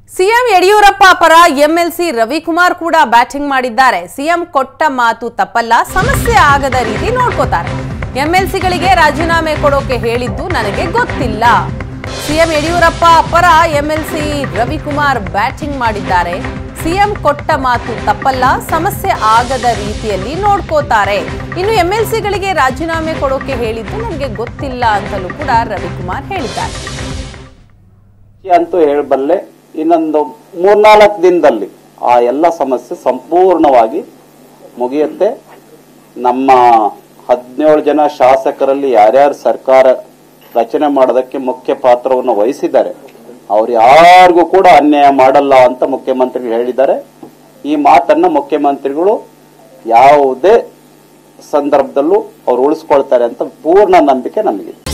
CM Yediyurappa ಪರ MLC Ravikumar ಕೂಡ batting ಮಾಡಿದ್ದಾರೆ ಸಿಎಂ ಕೊಟ್ಟ ಮಾತು ತಪ್ಪಲ್ಲ ಸಮಸ್ಯೆ ಆಗದ ರೀತಿ ನೋಡ್ಕೋತಾರೆ ಎಂಎಲ್ಸಿಗಳಿಗೆ ರಾಜೀನಾಮೆ ಕೊಡೋಕೆ ಹೇಳಿದ್ದು ನನಗೆ ಗೊತ್ತಿಲ್ಲ ಸಿಎಂ ಯಡಿಯೂರಪ್ಪ ಪರ ಎಂಎಲ್ಸಿ ರವಿಕುಮಾರ್ ಬ್ಯಾಟಿಂಗ್ ಮಾಡಿದ್ದಾರೆ ಸಿಎಂ ಕೊಟ್ಟ ಮಾತು ತಪ್ಪಲ್ಲ ಸಮಸ್ಯೆ ಆಗದ ರೀತಿಯಲ್ಲಿ ನೋಡ್ಕೋತಾರೆ ಇನ್ನು ಎಂಎಲ್ಸಿಗಳಿಗೆ ರಾಜೀನಾಮೆ ಕೊಡೋಕೆ ಹೇಳಿದ್ದು ನನಗೆ ಗೊತ್ತಿಲ್ಲ ಅಂತಲೂ ಕೂಡ ರವಿಕುಮಾರ್ ಹೇಳಿದ್ದಾರೆ ಅಂತೂ ಹೇಳಬಲ್ಲೆ ಇನ್ನೊಂದು ಮೂರ್ನಾಲ್ಕು ದಿನದಲ್ಲಿ ಆ ಎಲ್ಲ ಸಮಸ್ಯೆ ಸಂಪೂರ್ಣವಾಗಿ ಮುಗಿಯುತ್ತೆ ನಮ್ಮ ಹದಿನೇಳು ಜನ ಶಾಸಕರಲ್ಲಿ ಯಾರ್ಯಾರು ಸರ್ಕಾರ ರಚನೆ ಮಾಡೋದಕ್ಕೆ ಮುಖ್ಯ ಪಾತ್ರವನ್ನು ವಹಿಸಿದ್ದಾರೆ ಅವ್ರು ಯಾರಿಗೂ ಕೂಡ ಅನ್ಯಾಯ ಮಾಡಲ್ಲ ಅಂತ ಮುಖ್ಯಮಂತ್ರಿಗಳು ಹೇಳಿದ್ದಾರೆ ಈ ಮಾತನ್ನ ಮುಖ್ಯಮಂತ್ರಿಗಳು ಯಾವುದೇ ಸಂದರ್ಭದಲ್ಲೂ ಅವ್ರು ಉಳಿಸ್ಕೊಳ್ತಾರೆ ಅಂತ ಪೂರ್ಣ ನಂಬಿಕೆ ನಮಗಿದೆ